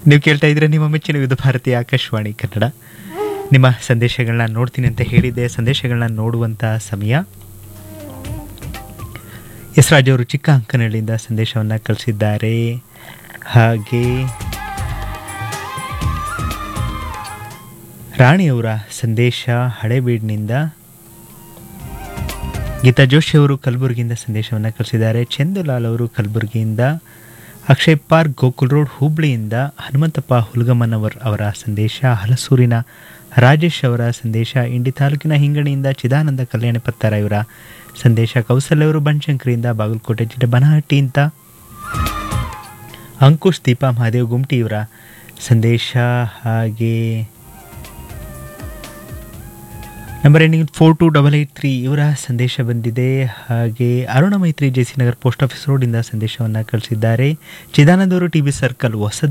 ನೀವು ಕೇಳ್ತಾ ಇದ್ರೆ ನಿಮ್ಮ ಮೆಚ್ಚಿನ ವಿವಿಧ ಭಾರತೀಯ ಆಕಾಶವಾಣಿ ಕನ್ನಡ ನಿಮ್ಮ ಸಂದೇಶಗಳನ್ನ ನೋಡ್ತೀನಿ ಅಂತ ಹೇಳಿದ್ದೆ ಸಂದೇಶಗಳನ್ನ ನೋಡುವಂಥ ಸಮಯ ಎಸ್ ರಾಜ್ ಅವರು ಚಿಕ್ಕ ಅಂಕನಹಳ್ಳಿಯಿಂದ ಸಂದೇಶವನ್ನು ಕಳಿಸಿದ್ದಾರೆ ಹಾಗೆ ರಾಣಿಯವರ ಸಂದೇಶ ಹಳೇಬೀಡಿನಿಂದ ಗೀತಾ ಜೋಶಿ ಅವರು ಕಲಬುರಗಿಯಿಂದ ಸಂದೇಶವನ್ನು ಕಳಿಸಿದ್ದಾರೆ ಚಂದುಲಾಲ್ ಅವರು ಕಲಬುರಗಿಯಿಂದ ಅಕ್ಷಯ್ ಪಾರ್ಕ್ ಗೋಕುಲ್ ರೋಡ್ ಹುಬ್ಳಿಯಿಂದ ಹನುಮಂತಪ್ಪ ಹುಲ್ಗಮ್ಮನವರ್ ಅವರ ಸಂದೇಶ ಹಲಸೂರಿನ ರಾಜೇಶ್ ಅವರ ಸಂದೇಶ ಇಂಡಿ ತಾಲೂಕಿನ ಹಿಂಗಣಿಯಿಂದ ಚಿದಾನಂದ ಕಲ್ಯಾಣ ಪತ್ತಾರ ಇವರ ಸಂದೇಶ ಕೌಸಲ್ಯ ಅವರು ಬನಶಂಕರಿಯಿಂದ ಬಾಗಲಕೋಟೆ ಜಿಲ್ಲೆ ಬನಹಟ್ಟಿಯಿಂದ ಅಂಕುಶ್ ದೀಪಾ ಮಹಾದೇವ್ ಗುಮ್ಟಿ ಇವರ ಸಂದೇಶ ಹಾಗೆ number ending four two double eight three ಇವರ ಸಂದೇಶ ಬಂದಿದೆ ಹಾಗೆ Aruna Maitri J C Nagar post office ರೋಡಿಂದ ಸಂದೇಶವನ್ನು ಕಳಿಸಿದ್ದಾರೆ ಚಿದಾನಂದ ಅವರು ಟಿ ಬಿ ಸರ್ಕಲ್ ಹೊಸ